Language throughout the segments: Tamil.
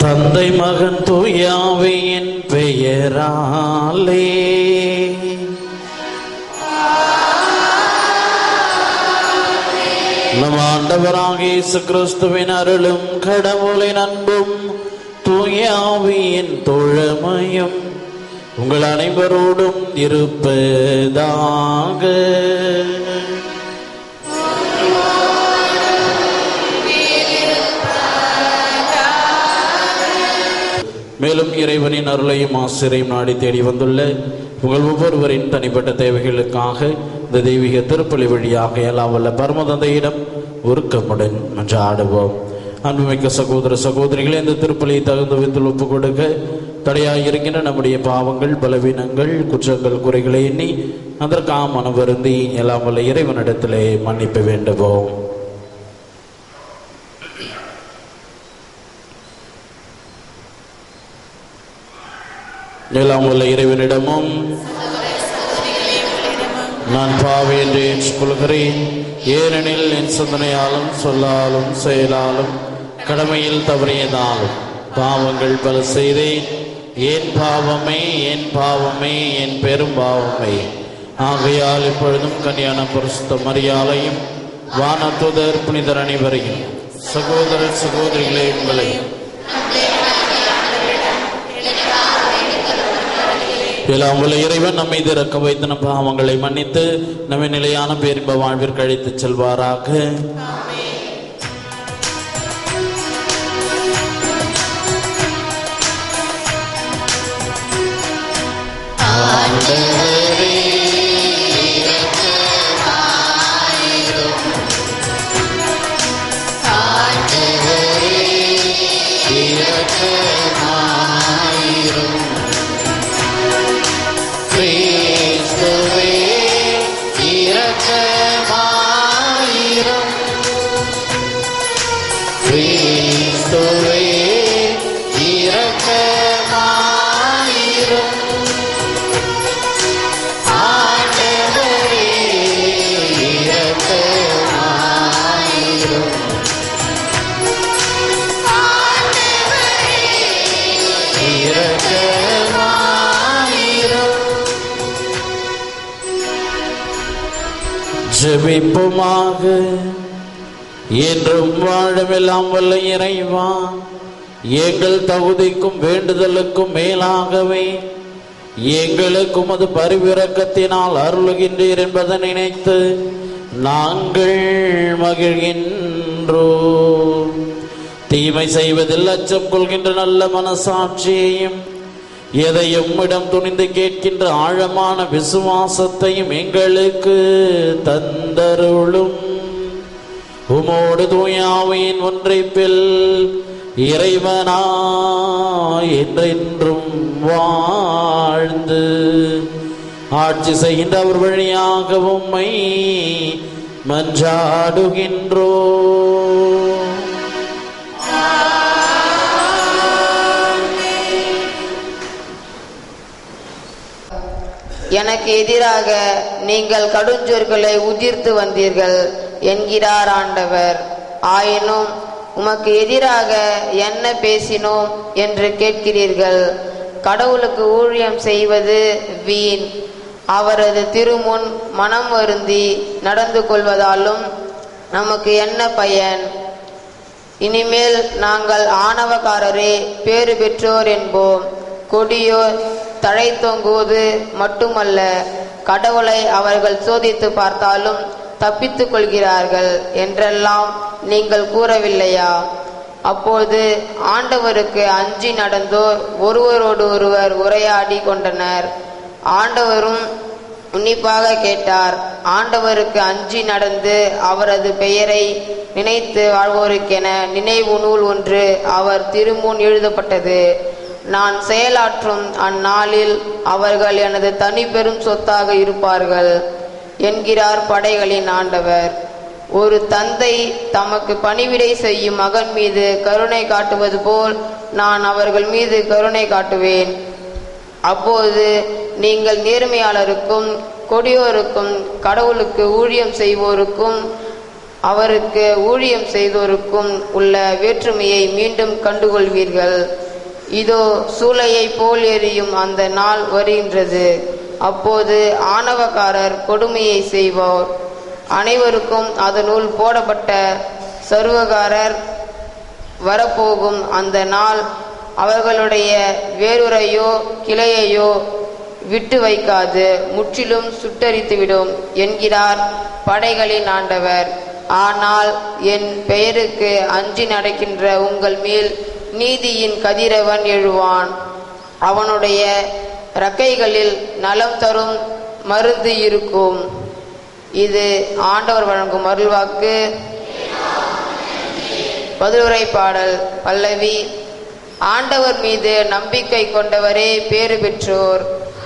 தந்தை மகன் தூயாவியின் பெயராலே நம் ஆண்டவராக இயேசு கிறிஸ்துவின் அருளும் கடவுளின் அன்பும் தூயாவியின் தோழமையும் உங்கள் அனைவரோடும் இருப்பதாக மேலும் இறைவனின் அருளையும் ஆசிரியையும் நாடி தேடி வந்துள்ள உங்கள் ஒவ்வொருவரின் தனிப்பட்ட தேவைகளுக்காக இந்த தெய்வீக திருப்பலி வழியாக எல்லாம் வல்ல பரமதந்தையிடம் உருக்கமுடன் மன்றாடுவோம் அன்புமிக்க சகோதர சகோதரிகளே இந்த திருப்பலியை தகுந்த விதத்தில் ஒப்புக் கொடுக்க தடையாக இருக்கின்ற நம்முடைய பாவங்கள் பலவீனங்கள் குற்றங்கள் குறைகளை எண்ணி அதற்காக மனம் வருந்தி எல்லாம் வல்ல இறைவனிடத்திலே மன்னிப்பு வேண்டுவோம் எல்லாம் உள்ள இறைவனிடமும் நான் பாவி என்று ஏற்றுக்கொள்கிறேன் ஏனெனில் என் சிந்தனையாலும் சொல்லாலும் செயலாலும் கடமையில் தவறியதாலும் பாவங்கள் பல செய்தேன் ஏன் பாவமே என் பாவமே என் பெரும் பாவமே ஆகையால் இப்பொழுதும் கல்யாண பரிசுத்த மரியாதையும் வானத்துதர் புனிதர் அனைவரையும் சகோதர சகோதரிகளே உங்களை எல்லாம் உள்ள இறைவன் நம்மை திறக்க வைத்து நம் பாவங்களை மன்னித்து நம்மை நிலையான பேரின்ப வாழ்விற்கு அழைத்துச் செல்வாராக ஆண்டவரே, ஆண்டவரே, இரக்கமாயிரும். கிறிஸ்துவே இரக்கமாயிரும் கிறிஸ்துவே இரக்கமாயிரும் ஆண்டவரே இரக்கமாயிரும் இரக்கமாயிரும் ஜெபிப்புமாக என்றும் வாழவெல்லாம் வல்ல இறைவா எங்கள் தகுதிக்கும் வேண்டுதலுக்கும் மேலாகவே எங்களுக்கும் அது பரிவிறக்கத்தினால் அருளுகின்றீர் என்பதை நினைத்து நாங்கள் மகிழ்கின்றோம் தீமை செய்வதில் அச்சம் கொள்கின்ற நல்ல மனசாட்சியையும் எதையும் இடம் துணிந்து கேட்கின்ற ஆழமான விசுவாசத்தையும் எங்களுக்கு தந்தருளும் உமோடு தூயாவின் ஒன்றைப்பில் இறைவனா என்றென்றும் வாழ்ந்து ஆட்சி செய்கின்ற அவர் வழியாக உம்மை மன்றாடுகின்றோ எனக்கு எதிராக நீங்கள் கடுஞ்சொற்களை உதிர்த்து வந்தீர்கள் என்கிறார் ஆண்டவர் ஆயினும் உமக்கு எதிராக என்ன பேசினோம் என்று கேட்கிறீர்கள் கடவுளுக்கு ஊழியம் செய்வது வீண் அவரது திருமுன் மனம் வருந்தி நடந்து கொள்வதாலும் நமக்கு என்ன பயன் இனிமேல் நாங்கள் ஆணவக்காரரே பேறு பெற்றோர் என்போம் கொடியோர் தழை தொங்குவது மட்டுமல்ல கடவுளை அவர்கள் சோதித்து பார்த்தாலும் தப்பித்துக் கொள்கிறார்கள் என்றெல்லாம் நீங்கள் கூறவில்லையா அப்போது ஆண்டவருக்கு அஞ்சி நடந்தோர் ஒருவரோடு ஒருவர் உரையாடி கொண்டனர் ஆண்டவரும் உன்னிப்பாக கேட்டார் ஆண்டவருக்கு அஞ்சி நடந்து அவரது பெயரை நினைத்து வாழ்வோருக்கென நினைவு நூல் ஒன்று அவர் திருமுன் எழுதப்பட்டது நான் செயலாற்றும் அந்நாளில் அவர்கள் எனது தனி பெரும் சொத்தாக இருப்பார்கள் என்கிறார் படைகளின் ஆண்டவர் ஒரு தந்தை தமக்கு பணிவிடை செய்யும் மகன் மீது கருணை காட்டுவது போல் நான் அவர்கள் மீது கருணை காட்டுவேன் அப்போது நீங்கள் நேர்மையாளருக்கும் கொடியோருக்கும் கடவுளுக்கு ஊழியம் செய்வோருக்கும் அவருக்கு ஊழியம் செய்தோருக்கும் உள்ள வேற்றுமையை மீண்டும் கண்டுகொள்வீர்கள் இதோ சூளையை போல் எரியும் அந்த நாள் வருகின்றது அப்போது ஆணவக்காரர் கொடுமையை செய்வோர் அனைவருக்கும் அதனுள் போடப்பட்ட சர்வகாரர் வரப்போகும் அந்த நாள் அவர்களுடைய வேருரையோ கிளையையோ விட்டு வைக்காது முற்றிலும் சுட்டரித்துவிடும் என்கிறார் படைகளின் ஆண்டவர் ஆனால் என் பெயருக்கு அஞ்சி நடக்கின்ற உங்கள் மேல் நீதியின் கதிரவன் எழுவான் அவனுடைய ரக்கைகளில் நலம் தரும் மருந்து இருக்கும் இது ஆண்டவர் வழங்கும் அருள்வாக்கு பதிலுரை பாடல் பல்லவி ஆண்டவர் மீது நம்பிக்கை கொண்டவரே பேறு பெற்றோர்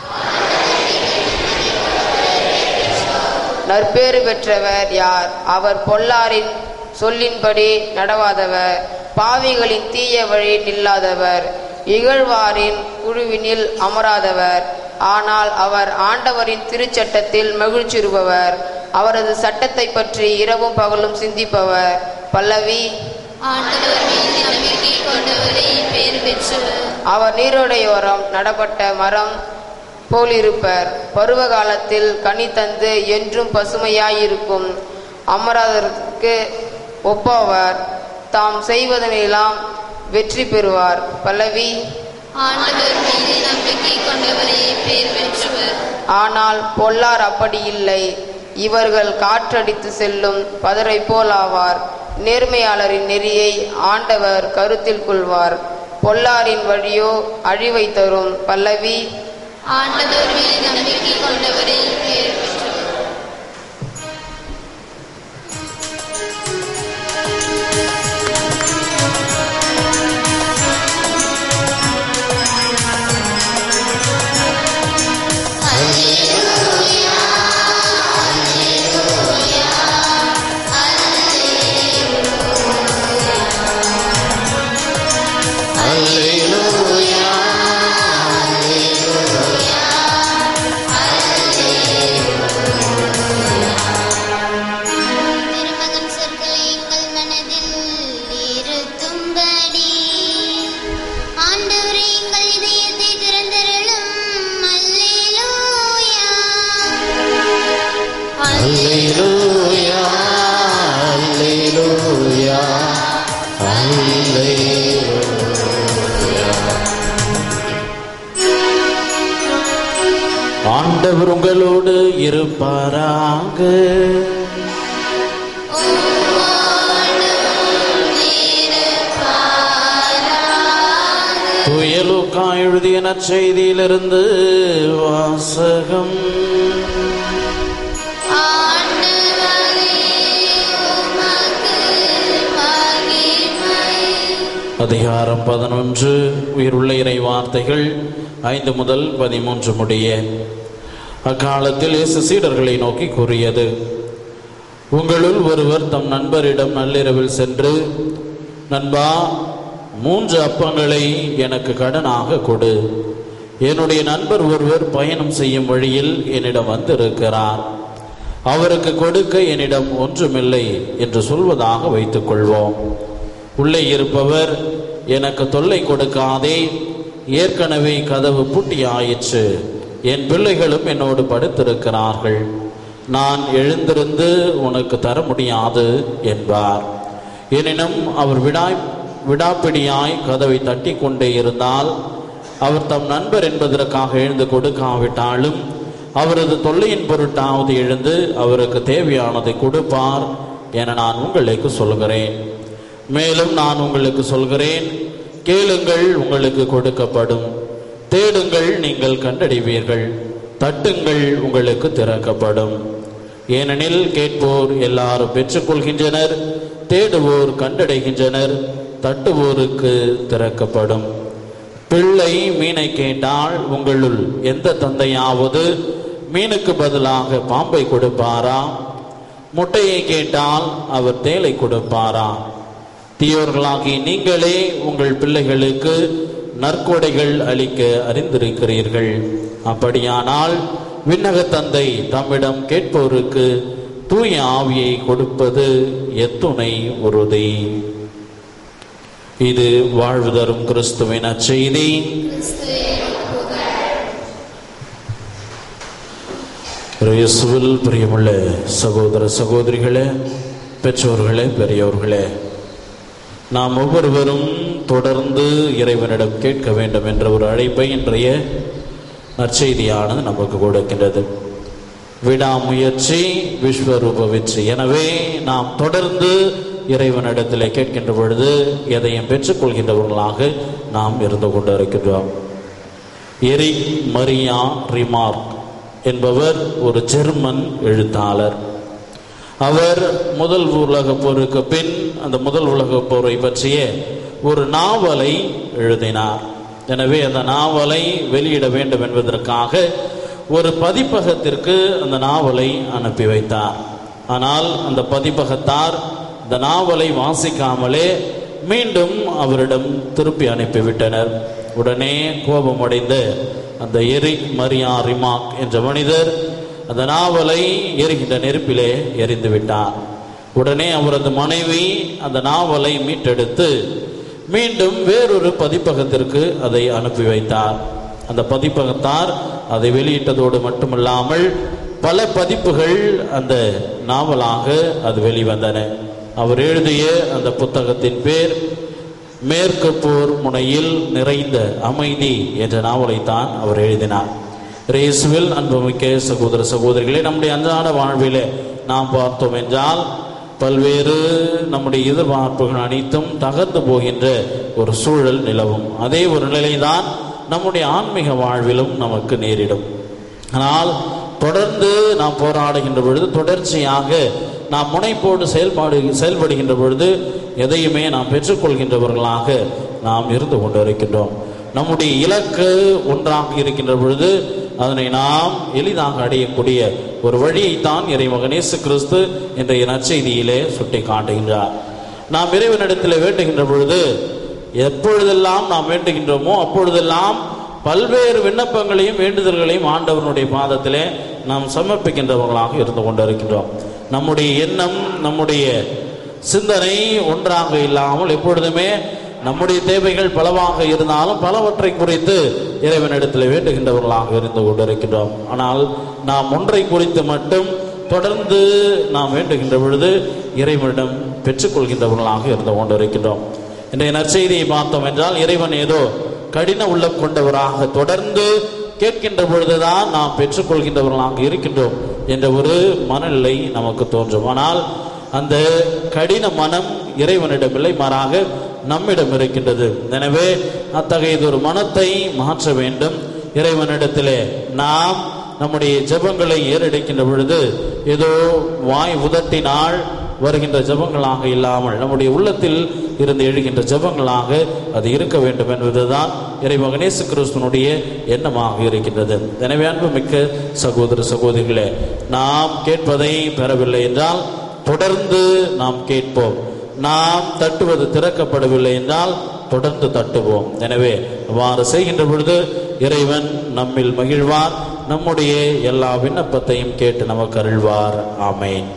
நற்பேறு பெற்றவர் யார் அவர் பொல்லாரின் சொல்லின்படி நடவாதவர் பாவிகளின் தீய வழி நில்லாதவர் இகழ்வாரின் குழுவினில் அமராதவர் ஆனால் அவர் ஆண்டவரின் திருச்சட்டத்தில் மகிழ்ச்சிருப்பவர் அவரது சட்டத்தை பற்றி இரவும் பகலும் சிந்திப்பவர் பல்லவி ஆண்டவர் மீது நம்பிக்கை கொண்டவரே பேர் பெற்றவர் அவர் நீரோடையோரம் நடப்பட்ட மரம் போலிருப்பர் பருவ காலத்தில் கனி தந்து என்றும் பசுமையாயிருக்கும் அமராதற்கு ஒப்பவர் தாம் செய்வதனெல்லாம் வெற்றி பெறுவார் பல்லவி ஆண்டவர் மீது நம்பிக்கை கொண்டவரே பேர் பெற்றவர் ஆனால் பொல்லார் அப்படி இல்லை இவர்கள் காற்றடித்து செல்லும் பதரை போல் ஆவார் நேர்மையாளரின் நெறியை ஆண்டவர் கருத்தில் கொள்வார் பொல்லாரின் வழியோ அழிவை தரும் பல்லவி ஆண்டவர் மீது நம்பிக்கை கொண்டவரே பேர் பெற்றவர் திருமகன் சொற்களை எங்கள் மனதில் இருத்தும்படி ஆண்டவரே எங்கள் இதயத்தை திறந்தருளும் அல்லேலூயா அல்லேலூயா அல்லேலூயா அல்லேலூயா ஆண்டவர் உங்களோடு இருப்பாராக துயலுக்கா எழுதிய நற்செய்தியிலிருந்து வாசகம் ஆண்டவரே உமக்கு மகிமை அதிகாரம் பதினொன்று உயிருள்ள இறை வார்த்தைகள் ஐந்து முதல் பதிமூன்று முடிய அக்காலத்தில் இயேசு சீடர்களை நோக்கி கூறியது உங்களுள் ஒருவர் தம் நண்பரிடம் நள்ளிரவில் சென்று நண்பா மூன்று அப்பங்களை எனக்கு கடனாக கொடு என்னுடைய நண்பர் ஒருவர் பயணம் செய்யும் வழியில் என்னிடம் வந்திருக்கிறார் அவருக்கு கொடுக்க என்னிடம் ஒன்றுமில்லை என்று சொல்வதாக வைத்துக் கொள்வோம் உள்ளே இருப்பவர் எனக்கு தொல்லை கொடுக்காதே ஏற்கனவே கதவு பூட்டி ஆயிற்று என் பிள்ளைகளும் என்னோடு படுத்திருக்கிறார்கள் நான் எழுந்திருந்து உனக்கு தர முடியாது என்பார் எனினும் அவர் விடாய் விடாப்பிடியாய் கதவை தட்டி கொண்டே இருந்தால் அவர் தம் நண்பர் என்பதற்காக எழுந்து கொடுக்காவிட்டாலும் அவரது தொல்லையின் பொருட்டாவது எழுந்து அவருக்கு தேவையானதை கொடுப்பார் என நான் உங்களுக்கு சொல்கிறேன் மேலும் நான் உங்களுக்கு சொல்கிறேன் கேளுங்கள் உங்களுக்கு கொடுக்கப்படும் தேடுங்கள் நீங்கள் கண்டடைவீர்கள் தட்டுங்கள் உங்களுக்கு திறக்கப்படும் ஏனெனில் கேட்போர் எல்லாரும் பெற்றுக்கொள்கின்றனர் தேடுவோர் கண்டடைகின்றனர் தட்டுவோருக்கு திறக்கப்படும் பிள்ளை மீனை கேட்டால் உங்களுள் எந்த தந்தையாவது மீனுக்கு பதிலாக பாம்பை கொடுப்பாரா முட்டையை கேட்டால் அவர் தேலை கொடுப்பாரா தீயோர்களாகி நீங்களே உங்கள் பிள்ளைகளுக்கு நற்கொடைகள் அளிக்க அறிந்திருக்கிறீர்கள் அப்படியானால் விண்ணக தந்தை தம்மிடம் கேட்போருக்கு தூய ஆவியை கொடுப்பது எத்துணை உறுதி இது வாழ்வு தரும் கிறிஸ்துவின் அச்செய்தி இயேசுவில் பிரியமுள்ள சகோதர சகோதரிகளே பெற்றோர்களே பெரியோர்களே நாம் ஒவ்வொருவரும் தொடர்ந்து இறைவனிடம் கேட்க வேண்டும் என்ற ஒரு அழைப்பை இன்றைய நற்செய்தியானது நமக்கு கொடுக்கின்றது விடாமுயற்சி விஸ்வரூப வெற்றி எனவே நாம் தொடர்ந்து இறைவனிடத்தில் கேட்கின்ற பொழுது எதையும் பெற்றுக்கொள்கின்றவர்களாக நாம் இருந்து கொண்டிருக்கின்றோம் எரிக் மரியா ரிமார்க் என்பவர் ஒரு ஜெர்மன் எழுத்தாளர் அவர் முதல் உலகப் போருக்கு பின் அந்த முதல் உலகப் போரை பற்றிய ஒரு நாவலை எழுதினார் எனவே அந்த நாவலை வெளியிட வேண்டும் என்பதற்காக ஒரு பதிப்பகத்திற்கு அந்த நாவலை அனுப்பி வைத்தார் ஆனால் அந்த பதிப்பகத்தார் இந்த நாவலை வாசிக்காமலே மீண்டும் அவரிடம் திருப்பி அனுப்பிவிட்டனர் உடனே கோபமடைந்த அந்த எரிக் மரியா ரிமாக் என்ற மனிதர் அந்த நாவலை எரிகின்ற நெருப்பிலே எரிந்து விட்டார் உடனே அவரது மனைவி அந்த நாவலை மீட்டெடுத்து மீண்டும் வேறொரு பதிப்பகத்திற்கு அதை அனுப்பி வைத்தார் அந்த பதிப்பகத்தார் அதை வெளியிட்டதோடு மட்டுமல்லாமல் பல பதிப்புகள் அந்த நாவலாக அது வெளிவந்தன அவர் எழுதிய அந்த புத்தகத்தின் பேர் மேற்கு போர் முனையில் நிறைந்த அமைதி என்ற நாவலைத்தான் அவர் எழுதினார் ரேசுவில் அன்புமிக்க சகோதர சகோதரிகளே நம்முடைய அன்றாட வாழ்விலே நாம் பார்த்தோம் என்றால் பல்வேறு நம்முடைய எதிர்பார்ப்புகள் அனைத்தும் தகர்ந்து போகின்ற ஒரு சூழல் நிலவும் அதே ஒரு நிலைதான் நம்முடைய ஆன்மீக வாழ்விலும் நமக்கு நேரிடும் ஆனால் தொடர்ந்து நாம் போராடுகின்ற பொழுது தொடர்ச்சியாக நாம் முனைப்போடு செயல்பாடு செயல்படுகின்ற பொழுது எதையுமே நாம் பெற்றுக்கொள்கின்றவர்களாக நாம் இருந்து கொண்டிருக்கின்றோம் நம்முடைய இலக்கு ஒன்றாக இருக்கின்ற பொழுது அதனை நாம் எளிதாக அடையக்கூடிய ஒரு வழியைத்தான் இறைமகன் இயேசு கிறிஸ்து இன்றைய நற்செய்தியிலே சுட்டி காட்டுகின்றார் நாம் இறைவனிடத்தில் வேண்டுகின்ற பொழுது எப்பொழுதெல்லாம் நாம் வேண்டுகின்றோமோ அப்பொழுதெல்லாம் பல்வேறு விண்ணப்பங்களையும் வேண்டுதல்களையும் ஆண்டவனுடைய பாதத்திலே நாம் சமர்ப்பிக்கின்றவர்களாக இருந்து கொண்டிருக்கின்றோம் நம்முடைய எண்ணம் நம்முடைய சிந்தனை ஒன்றாக இல்லாமல் எப்பொழுதுமே நம்முடைய தேவைகள் பலவாக இருந்தாலும் பலவற்றை குறித்து இறைவனிடத்தில் வேண்டுகின்றவர்களாக இருந்து கொண்டிருக்கின்றோம் ஆனால் நாம் ஒன்றை குறித்து மட்டும் தொடர்ந்து நாம் வேண்டுகின்ற பொழுது இறைவனிடம் பெற்றுக்கொள்கின்றவர்களாக இருந்து கொண்டிருக்கின்றோம் இன்றைய நற்செய்தியை பார்த்தோம் என்றால் இறைவன் ஏதோ கடின உள்ளம் கொண்டவராக தொடர்ந்து கேட்கின்ற பொழுதுதான் நாம் பெற்றுக்கொள்கின்றவர்களாக இருக்கின்றோம் என்ற ஒரு மனநிலை நமக்கு தோன்றும் ஆனால் அந்த கடின மனம் இறைவனிடமில்லை மாறாக நம்மிடம் இருக்கின்றது எனவே அத்தகையதொரு மனத்தை மாற்ற வேண்டும் இறைவனிடத்திலே நாம் நம்முடைய ஜெபங்களை ஏறெடுக்கின்ற பொழுது ஏதோ வாய் உதட்டினால் வருகின்ற ஜெபங்களாக இல்லாமல் நம்முடைய உள்ளத்தில் இருந்து எழுகின்ற ஜெபங்களாக அது இருக்க வேண்டும் என்பதுதான் இறைமகனேசு கிறிஸ்துவனுடைய எண்ணமாக இருக்கின்றது எனவே அன்புமிக்க சகோதர சகோதரிகளே நாம் கேட்பதை பெறவில்லை என்றால் தொடர்ந்து நாம் கேட்போம் நாம் தட்டுவது திறக்கப்படவில்லை என்றால் தொடர்ந்து தட்டுவோம் எனவே அவ்வாறு செய்கின்ற பொழுது இறைவன் நம்மில் மகிழ்வார் நம்முடைய எல்லா விண்ணப்பத்தையும் கேட்டு நமக்கு அருள்வார் ஆமென்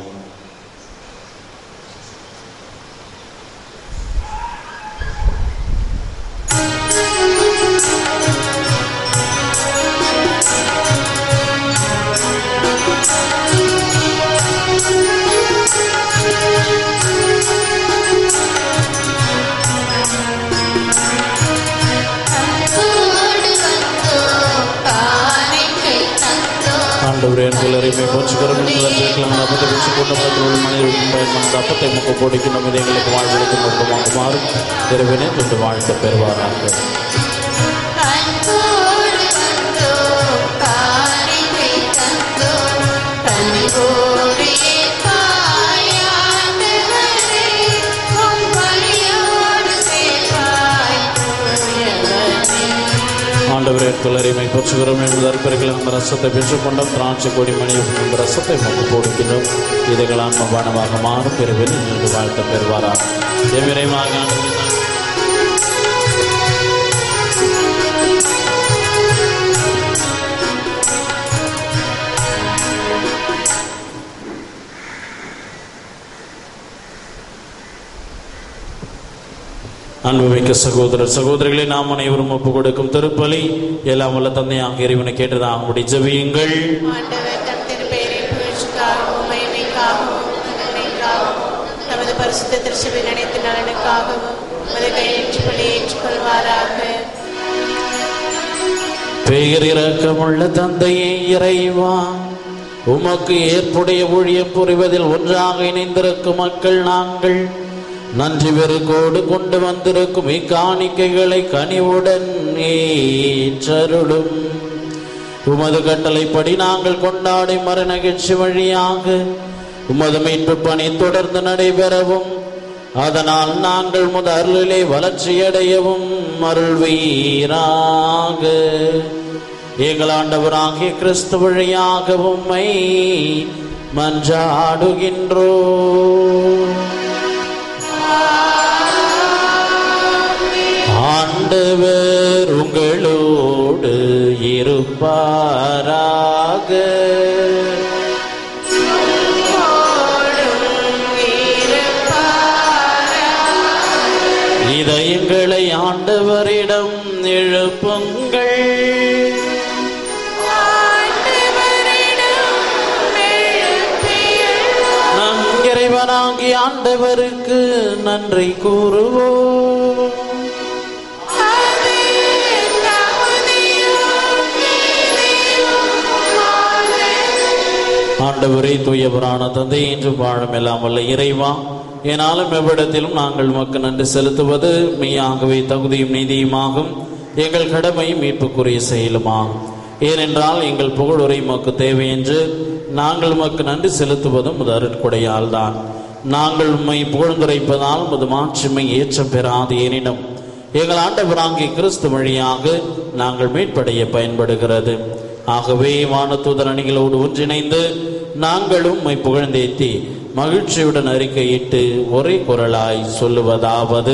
அன்போடு வந்தோம் காணிக்கை தந்தோம் ஆண்டவரே எங்கள் இறைமை போச்சுக்கிறோம் என்பதற்கெல்லாம் அப்பத்தை வச்சு கொண்டு மற்றவர்கள் மனிதர்களுக்கும் பயன்படுத்த அப்பத்தை முக்க போடிக்கணும் இது எங்களுக்கு வாழ்வெடுக்கும் நோக்கமாகுமாறு இறைவனே கொண்டு வாழ்த்த பெறுவாராக அன்போடு வந்தோம் காணிக்கை தந்தோம் கனிவோடு ஏற்பாய் ஆண்டவரே உம் பலியோடு சேர்ப்பாய் தூயவனே ஆண்டவரே துளரிமை போற்றுகிறோம் என்பது அற்பர்கள் அந்த ரசத்தை பெற்றுக்கொண்டோம் திராட்சை கொடி மணி இந்த ரசத்தை முக்கு போடுகின்றோம் இதுகள் ஆன்மபானமாக மாறும் பிறவில் நீங்கள் வாழ்த்த பெறுவாராக எவ்விரைவாக ஆண்டவரே, அன்புமிக்க சகோதரர் சகோதரிகளை நாம் அனைவரும் ஒப்பு கொடுக்கும் திருப்பலி எல்லாம் வல்ல தந்தையாக இறைவனை கேட்டதாக முடி ஜெபியுங்கள் ஆண்டவர் தம் திருப்பெயரை புகழ்ச்சிக்காகவும் மகிமைக்காகவும் நன்மைக்காகவும் நமது பரிசுத்த திருச்சபையின் அனைத்து நலனுக்காகவும் உமது கையேற்று பலி ஏற்றுக்கொள்வாராக பெயர் இரக்கமுள்ள தந்தையே இறைவா உமக்கு ஏற்புடைய ஊழியம் புரிவதில் ஒன்றாக இணைந்திருக்கும் மக்கள் நாங்கள் நன்றி பெருகோடு கொண்டு வந்திருக்கும் இக்காணிக்கைகளை கனிவுடன் ஏற்றருளும் உமது கட்டளைப்படி நாங்கள் கொண்டாடும் மர நிகழ்ச்சி வழியாக உமது மீட்பு பணி தொடர்ந்து நடைபெறவும் அதனால் நாங்கள் முத அருளிலே வளர்ச்சியடையவும் அருள்வீராக எங்கள் ஆண்டவராகிய கிறிஸ்து வழியாக உம்மை மன்றாடுகின்றோ ஆண்டவர் உங்களோடு இருப்பாராக இதயங்களை ஆண்டவரிடம் எழுப்புங்கள் நம் இறைவனாகி ஆண்டவருக்கு நன்றி கூறுவோம் ஆண்டவரே தூயவரான தந்தை என்று வாழும் எல்லாம் வல்ல இறைவா என்னாலும் எவ்விடத்திலும் நாங்கள் உமக்கு நன்றி செலுத்துவது மெய்யாகவே தகுதியும் நீதியுமாகும் எங்கள் கடமையும் மீட்புக்குரிய செயலுமாகும் ஏனென்றால் எங்கள் புகழுரை உமக்கு தேவை என்று நாங்கள் உமக்கு நன்றி செலுத்துவதும் உமது அருட்கொடையால் தான் நாங்கள் உம்மை புகழ்ந்துரைப்பதால் உமது மாட்சிமை ஏற்றம் பெறாது எனினும் எங்கள் ஆண்டவராகிய கிறிஸ்து வழியாக நாங்கள் மீட்படைய பயன்படுகிறது ஆகவே வானதூதர் அணிகளோடு ஒன்றிணைந்து நாங்களும் உம்மை புகழ்ந்தேத்தி மகிழ்ச்சியுடன் அறிக்கையிட்டு ஒரே குரலாய் சொல்லுவதாவது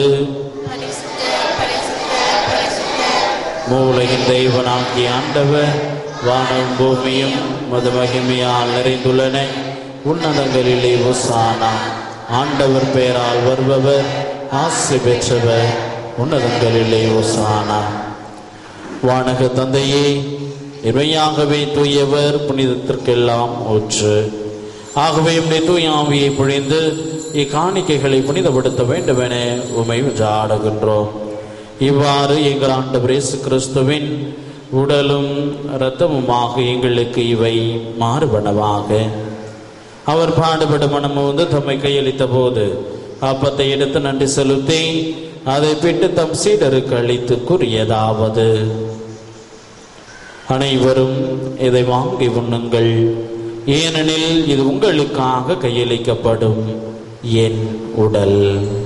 மூலகின் தெய்வனாகிய ஆண்டவர் வானம் பூமியும் மது மகிமையால் நிறைந்துள்ளன உன்னதங்களிலே உசானா ஆண்டவர் பெயரால் வருபவர் ஆசி பெற்றவர் உன்னதங்களிலே உசானா வானக தந்தையே இவையாகவே தூயவர் புனிதத்திற்கெல்லாம் ஊற்று ஆகவே உம்முடைய தூய ஆவியை பொழிந்து இக்காணிக்கைகளை புனிதப்படுத்த வேண்டுமென உமை ஆடுகின்றோம் இவ்வாறு எங்கள் ஆண்டவர் இயேசு கிறிஸ்துவின் உடலும் இரத்தமுமாக எங்களுக்கு இவை மாறுபனவாக அவர் பாடுபட மனமு வந்து தம்மை கையளித்த போது அப்பத்தை எடுத்து நன்றி செலுத்தி அதை பிட்டு தம் சீடருக்கு அளித்து கூறியதாவது அனைவரும் இதை வாங்கி உண்ணுங்கள் ஏனெனில் இது உங்களுக்காக கையளிக்கப்படும் என் உடல்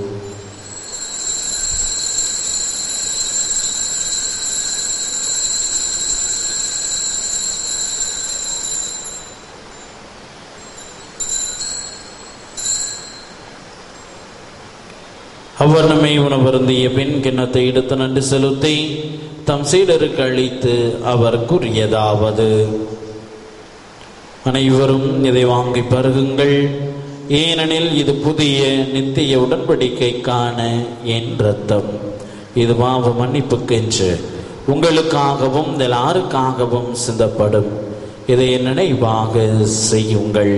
அவ்வண்ணமே உணவருந்திய பின் கிண்ணத்தை எடுத்து நன்றி செலுத்தி தம் சீடருக்கு அளித்து அவர் கூறியதாவது அனைவரும் இதை வாங்கி பருகுங்கள் ஏனெனில் இது புதிய நித்திய உடன்படிக்கைக்கான என் ரத்தம் இது பாவ மன்னிப்புக்கென்று உங்களுக்காகவும் எல்லாருக்காகவும் சிந்தப்படும் இதை நினைவாக செய்யுங்கள்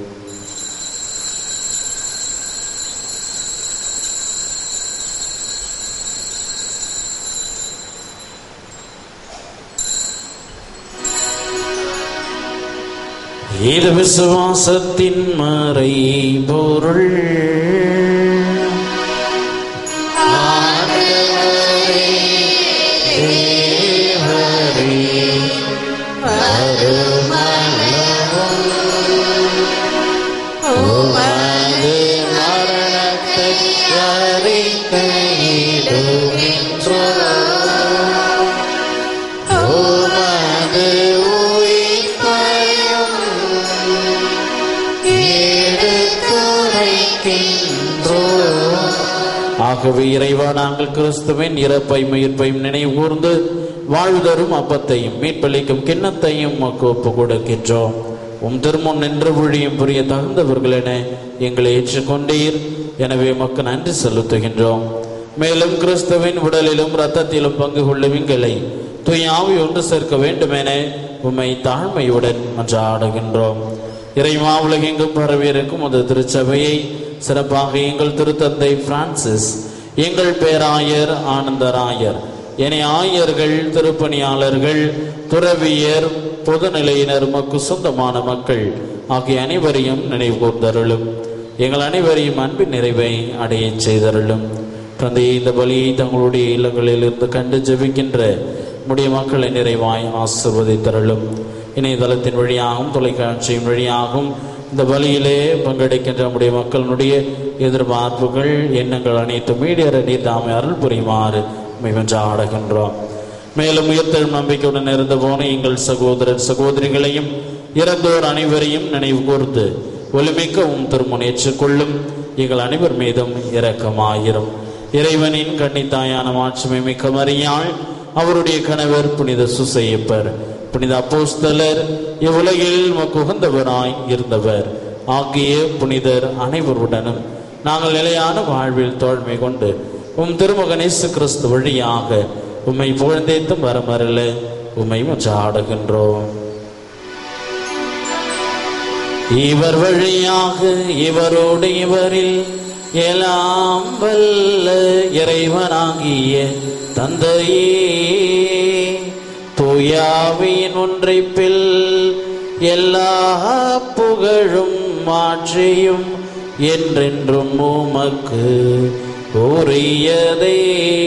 இது விசுவாசத்தின் மறை பொருள் ஆண்டவரே, தேவரே, அருமளவும் உமது மரணத்தை அறிக்கையிடுகின்றோம். உமது உயிர்ப்பையும் எடுத்துரைக்கின்றோம். ஆகவே இறைவா நாங்கள் கிறிஸ்துவின் இறப்பை உயிர்ப்பையும் நினைவு கூர்ந்து வாழ்தரும் அப்பத்தையும் மீட்பளிக்கும் கிண்ணத்தையும் உமக்கு ஒப்பு கொடுக்கின்றோம் உம் திருமுன் நின்று ஒழியும் புரிய தகுந்தவர்கள் என எங்களை ஏற்றுக்கொண்டீர் எனவே உமக்கு நன்றி செலுத்துகின்றோம் மேலும் கிறிஸ்துவின் உடலிலும் இரத்தத்திலும் பங்கு கொள்ளும் எங்களை தூயாவி ஒன்று சேர்க்க வேண்டுமென உம்மை தாழ்மையுடன் மன்றாடுகின்றோம் இறைமா உலகெங்கும் பரவியிருக்கும் அந்த திருச்சபையை சிறப்பாக எங்கள் திருத்தந்தை பிரான்சிஸ் எங்கள் பேராயர் ஆனந்தராயர் என ஆயர்கள் திருப்பணியாளர்கள் துறவியர் பொதுநிலையினர் மக்கு சொந்தமான மக்கள் ஆகிய அனைவரையும் நினைவு கூர்ந்தருளும் எங்கள் அனைவரையும் அன்பின் நிறைவை அடையச் செய்தருளும் தந்தையை இந்த பலியை தங்களுடைய இல்லங்களில் இருந்து கண்டு ஜெபிக்கின்ற முடிய மக்களை நிறைவாய் ஆசிர்வதித்தருளும் இணையதளத்தின் வழியாகவும் தொலைக்காட்சியின் வழியாகவும் இந்த பலியிலே பங்கெடுக்கின்ற நம்முடைய மக்களுடைய எதிர்பார்ப்புகள் எண்ணங்கள் அனைத்தும் மீடியர நீர் தாமே அருள் புரியுமாறு மிகஞ்ச ஆடுகின்றோம் மேலும் உயிர்த்தெழும் நம்பிக்கையுடன் இருந்து போன எங்கள் சகோதரர் சகோதரிகளையும் இறந்தோர் அனைவரையும் நினைவு கூர்ந்து ஒளிமிக்கவும் திருமுனேற்றுக் கொள்ளும் எங்கள் அனைவர் மீதும் இரக்கமாயிரும் இறைவனின் கன்னித்தாயான மாட்சிமை மிக்க மரியாள் அவருடைய கணவர் புனித சுசையப்பர் புனித அப்போஸ்தலர் இவ்வுலகில் உகந்தவராய் இருந்தவர் ஆகிய புனிதர் அனைவருடனும் நாங்கள் நிலையான வாழ்வில் தோழ்மை கொண்டு உம் திருமகனேசு கிறிஸ்து வழியாக உம்மை புகழ்ந்தேத்தும் வரமரல உம்மை மச்சாடுகின்றோம் இவர் வழியாக இவரோடு இவரில் எல்லாம் வல்ல இறைவனாகிய தந்தையே தூயாவின் ஒன்றைப்பில் எல்லா புகழும் மாற்றியும் என்றென்றும் உமக்கு உரியதே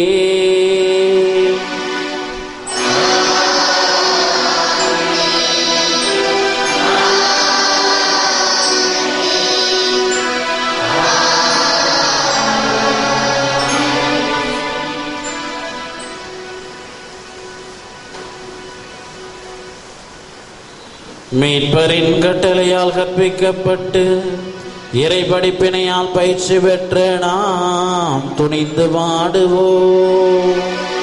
மீட்பரின் கட்டளையால் கற்பிக்கப்பட்டு இறை படிப்பினையால் பயிற்சி பெற்ற நாம் துணிந்து பாடுவோம்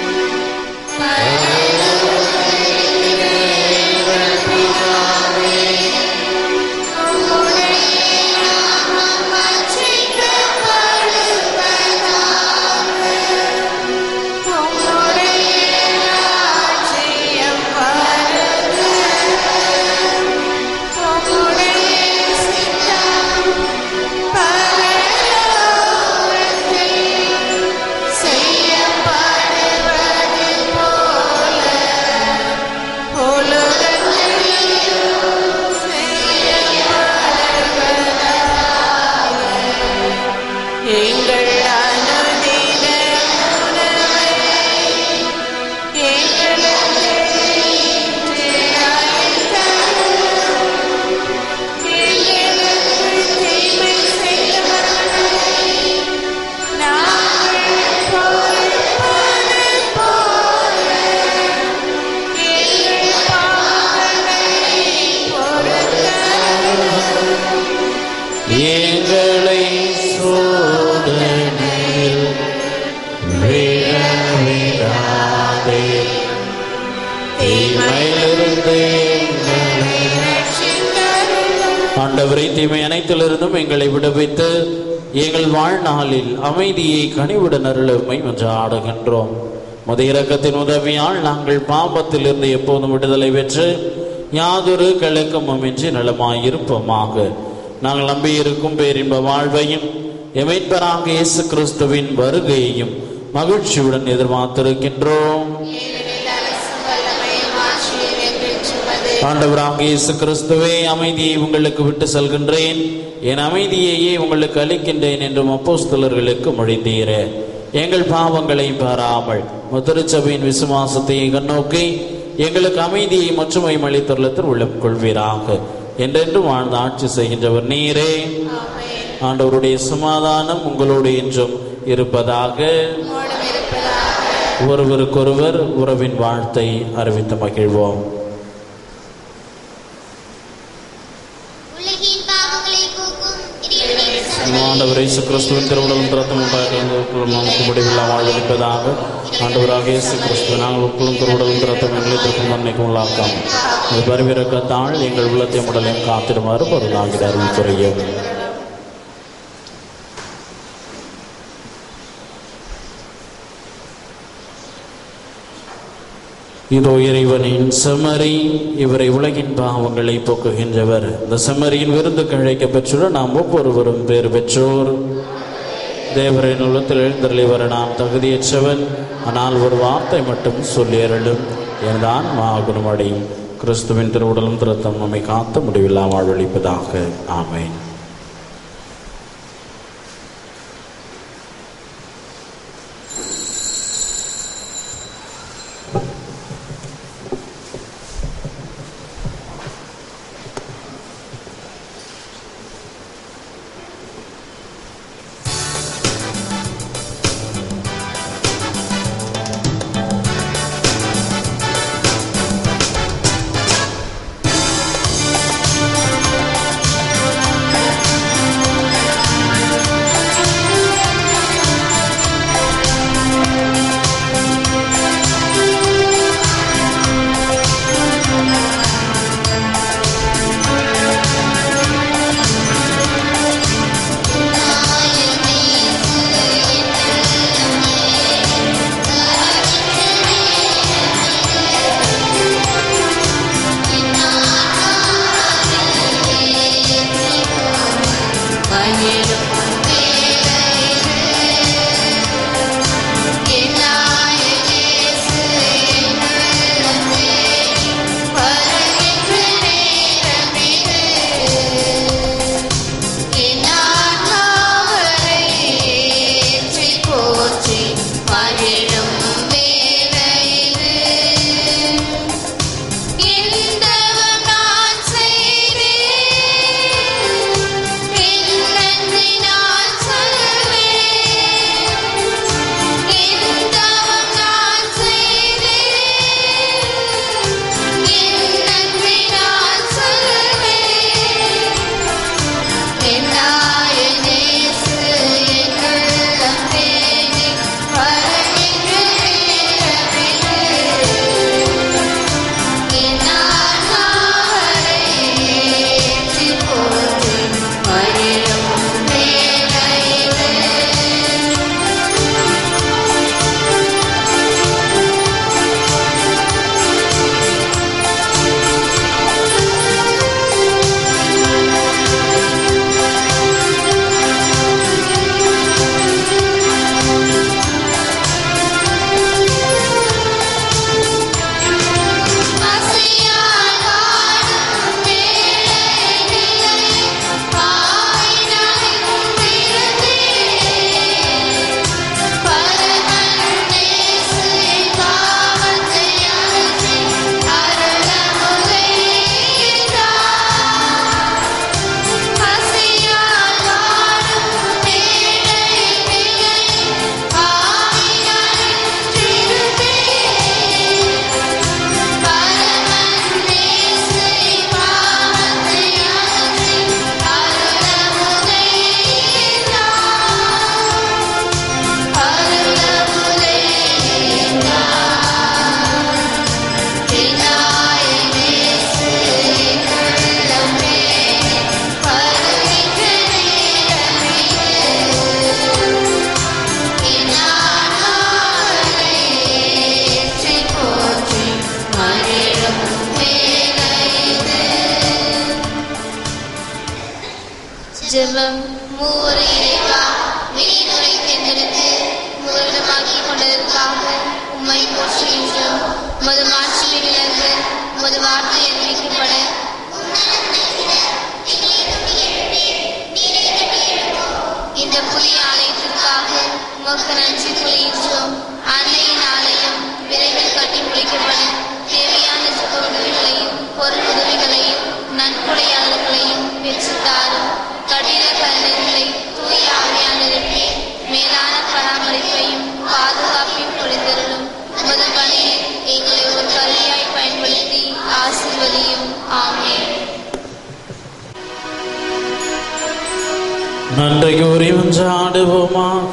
எங்கள் அனுதின உணவை எங்களுக்கு இன்று அளித்தருளும். எங்களுக்கு தீமை செய்தவர்களை நாங்கள் பொறுப்பது போல எங்கள் பாவங்களை பொறுத்தருளும். எங்களை சோதனையில் விழவிடாதே தீமையிலிருந்து எங்களை ரட்சித்தருளும். ஆண்டவரை தீமை அனைத்திலிருந்தும் எங்களை விடுவித்து எங்கள் வாழ்நாளில் அமைதியை கனிவுடன் அருளமை என்று ஆடுகின்றோம் முத இரக்கத்தின் உதவியால் நாங்கள் பாபத்திலிருந்து எப்போதும் விடுதலை பெற்று யாதொரு கிழக்கமுமின்றி நலமாயிருப்போமாக நாங்கள் நம்பியிருக்கும் பேரின்ப வாழ்வையும் எமைப்பராக இயேசு கிறிஸ்துவின் வருகையையும் மகிழ்ச்சியுடன் எதிர்பார்த்திருக்கின்றோம் ஏனெனில் அரசும் வல்லமையும் ஆட்சியும் என்றென்றும் உமதே. ஆண்டவராக இயேசு கிறிஸ்துவே அமைதியை உங்களுக்கு விட்டு செல்கின்றேன் என் அமைதியையே உங்களுக்கு அளிக்கின்றேன் என்றும் அப்போஸ்தலர்களுக்கு மொழிந்தீர எங்கள் பாவங்களை பாராமல் முத்திருச்சபையின் விசுவாசத்தை கண்ணோக்கி எங்களுக்கு அமைதியை மற்றுமையும் அளித்துள்ளத்தில் உள்ளம் கொள்வீராக என்றென்றும் வாழ்ந்து ஆட்சி செய்கின்றவர் நீரே ஆமென். ஆண்டவருடைய சமாதானம் உங்களோடு என்றும் இருப்பதாக உம்மோடும் இருப்பதாக. ஒருவருக்கொருவர் உறவின் வாழ்த்தை அறிவித்து மகிழ்வோம் உலகின் பாவங்களை போக்கும் இறைவனின் சம- ஆண்டவர் இயேசு கிறிஸ்துவின் திருவுடலும் திறத்தும் உண்டாக நமக்கு முடிவில்லா வாழ்வளிப்பதாக ஆண்டவராக இயேசு கிறிஸ்துவ நாங்கள் உட்களும் திருவுடலும் திறத்தும் எங்களுக்கு நன்மைக்கு உள்ளாக்காம் இது பரவிறக்கத்தால் எங்கள் உள்ளத்தை உடலையும் காத்திடுமாறு பொருளாகிற அருள் புரியும் இதோ இறைவனின் செம்மறி இவரை உலகின் பாவங்களை போக்குகின்றவர் இந்த செம்மறியின் விருந்துக்கு அழைக்க பெற்றுள்ள நாம் ஒவ்வொருவரும் பேர் பெற்றோர் தேவரின் உள்ளத்தில் எழுந்தருளி வர நான் தகுதியற்றவன் ஆனால் ஒரு வார்த்தை மட்டும் சொல்லி அருளும் எனதான் மாகுணமடையும் கிறிஸ்துவின் திருவுடலும் திருத்தம் நம்மை காத்த முடிவில்லா வாழ்வழிப்பதாக ஆமென் ஜெபம் மூவர் இறைவா வீணுரை தேர்ந்தெடுத்து முதலிடமாக்கி கொண்டதற்காக உம்மை போற்றுகின்றோம் உமது மாட்சிமையிலிருந்து உமது வார்த்தை அறிவிக்கப்பட இந்த புதிய ஆலயத்திற்காக உமக்கு நன்றி கூறுகின்றோம் அன்னையின் ஆலயம் விரைவில் கட்டி முடிக்கப்படும் தேவையான சுக உதவிகளையும் பொருள் உதவிகளையும் நன்கொடையாளர்களையும் பெற்றுத்தாரும் கடின கருணைகளை தூய ஆவியான நிரப்பி மேலான பராமரிப்பையும் பாதுகாப்பையும் புரிந்தருளும் உமது பணியில் எங்களை ஒரு கருவியாய் பயன்படுத்தி ஆசிர்வதியும் ஆமென் நன்றி கூறி ஒன்றாடுவோமாக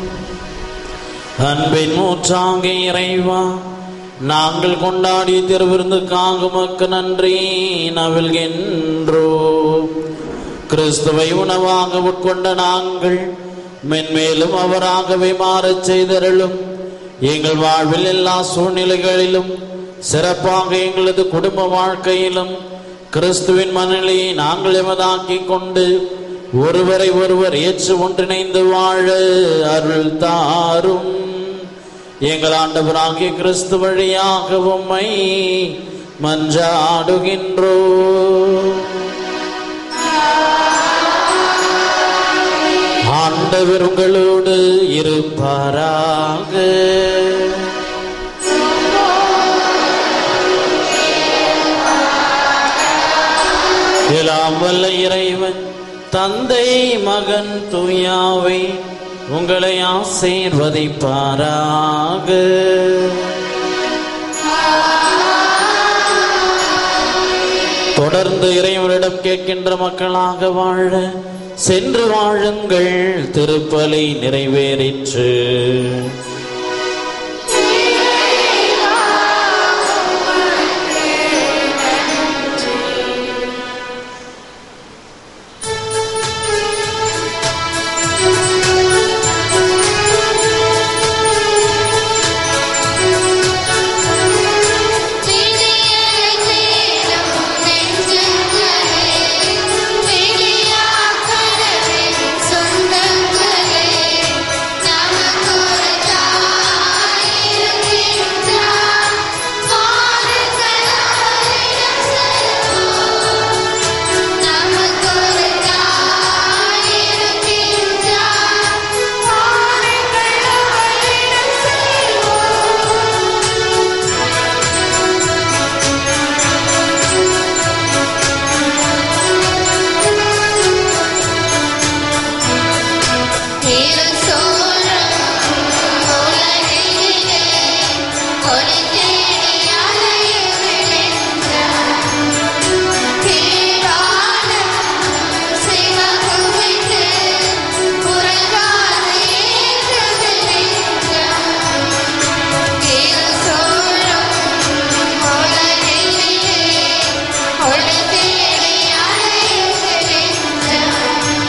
அன்பின் மூற்றாங்க இறைவா நாங்கள் கொண்டாடிய திருவிருந்துக்காக உமக்கு நன்றி நவில்கின்றோ கிறிஸ்துவை உணவாக உட்கொண்ட நாங்கள் மென்மேலும் அவராகவே மாறச் செய்தருளும் எங்கள் வாழ்வில் எல்லா சூழ்நிலைகளிலும் சிறப்பாக எங்களது குடும்ப வாழ்க்கையிலும் கிறிஸ்துவின் மனநிலையை நாங்கள் எமதாக்கிக் கொண்டு ஒருவரை ஒருவர் ஏற்று ஒன்றிணைந்து வாழ அருள் தாரும் எங்கள் ஆண்டவராகிய கிறிஸ்து வழியாக உம்மை மன்றாடுகின்றோ ஆண்டவர் உங்களோடு இருப்பாராக எல்லாம் வல்ல இறைவன் தந்தை மகன் தூயாவை உங்களை ஆசீர்வதிப்பாராக தொடர்ந்து இறைவனிடம் கேட்கின்ற மக்களாக வாழ சென்று வாழுங்கள் திருப்பலி நிறைவேறிற்று விடியலை தேடும் நெஞ்சங்களே விடியாக்கடலின் சொந்தங்களே நமக்கொரு தாய் இருக்கின்றார் வாருங்கள் அவரிடம் செல்வோம் நமக்கொரு தாய் இருக்கின்றார் வாருங்கள் அவரிடம் செல்வோம் நீரும் சோறும் உலகிலே ஒளி தேடி அலையுகின்றார். கீழ்வானம் சிவகுவித்து உறங்காது ஏங்குகின்றார். நீரும் சோறும் உலகிலே ஒளி தேடி அலையுகின்றார்.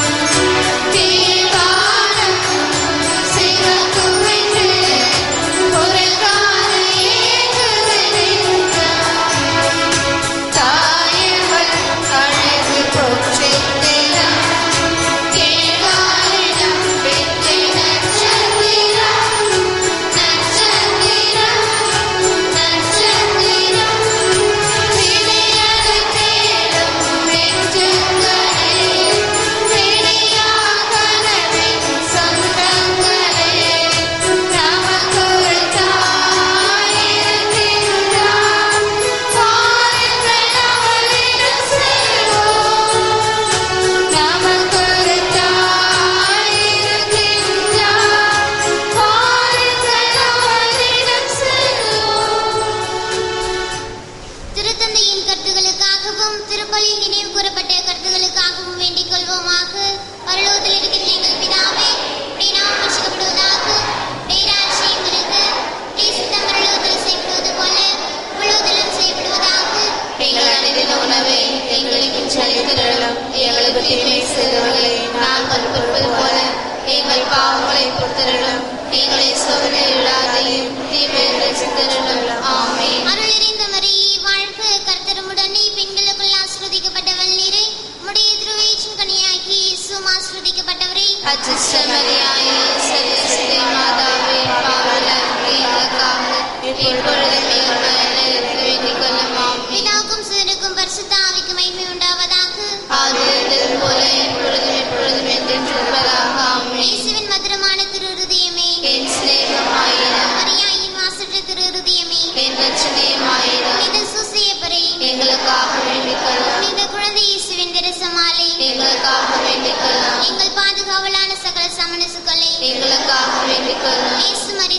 தீவானம் சிவகுவித்து உறங்காது ஏங்குகின்றார். தாயவள் அழகு பொற்றித்திரம் கேள்வாரிடம் வித்தை நட்சத்திரம் நட்சத்திரம் நட்சத்திரம் விடியலை தேடும் நெஞ்சங்களே விடியாகனவின் சொந்தங்களே நமக்கொரு தாய் இருக்கின்றார் வாருங்கள் அவளிடம் செல்வோம் நமக்கொரு தாய் இருக்கின்றார் வாருங்கள் அவளிடம் செல்வோம் திருத்தந்தையின் கருத்துகளுக்காகவும் திருப்பலியில் நினைவு கூறப்பட்ட கருத்துகளுக்காகவும் வேண்டிக் கொள்வோமாக பரலோகத்தில் இருக்கின்ற எங்கள் பிதாவே உடைய நாமம் ரட்சிக்கப்படுவதாக உடைய ராஜ்யம் வருக உடைய சித்தம் பரலோகத்தில் செய்யப்படுவது போல உலகத்திலும் செய்யப்படுவதாக எங்கள் அனைத்தின் உணவை எங்களுக்கு செலுத்திடலாம் எங்களுக்கு தீமை செய்தவர்களை நாங்கள் பொறுப்பது போல எங்கள் பாவங்களை பொறுத்திடலாம் எங்களை சோதனை இல்லாதையும் தீமை ரசித்திடலாம் ஆமே அருள் நிறைந்த மரியே வாழ்க கர்த்தருமுடனே பெண்களுக்குள் ஆசிர்வதிக்கப்பட்டவள் நீரே உடைய திருவயிற்றின் கனியாகி இயேசுவும் ஆசிர்வதிக்கப்பட்டவரே அச்சிஷ்டமரியாயே சரியஸ்தே மாதாவே பாவல எங்களுக்காக இப்பொழுதும் எங்கள் மரணத்தில் வேண்டிக் கொள்ளும் ஆமே பிதாவுக்கும் சுதனுக்கும் பரிசுத்த ஆவிக்கும் மகிமை உண்டாவதாக அது இருந்தது போல இப்பொழுதும் எப்பொழுதும் என்றென்று இருப்பதாக ஆமே இயேசுவின் மதுரமான திரு இருதயமே என் சிநேகமாயிரம் மரியாயின் வாசற்ற திரு இருதயமே என் ரட்சணியமாயிரம் புனித சூசையப்பரே எங்களுக்காக வேண்டிக் கொள்ளும் புனித குழந்தை இயேசுவின் திரசமாலே எங்களுக்காக வேண்டிக் கொள்ளும் எங்கள் பாதுகாவலான சகல சமணசுக்களே எங்களுக்காக வேண்டிக் கொள்ளும் இயேசு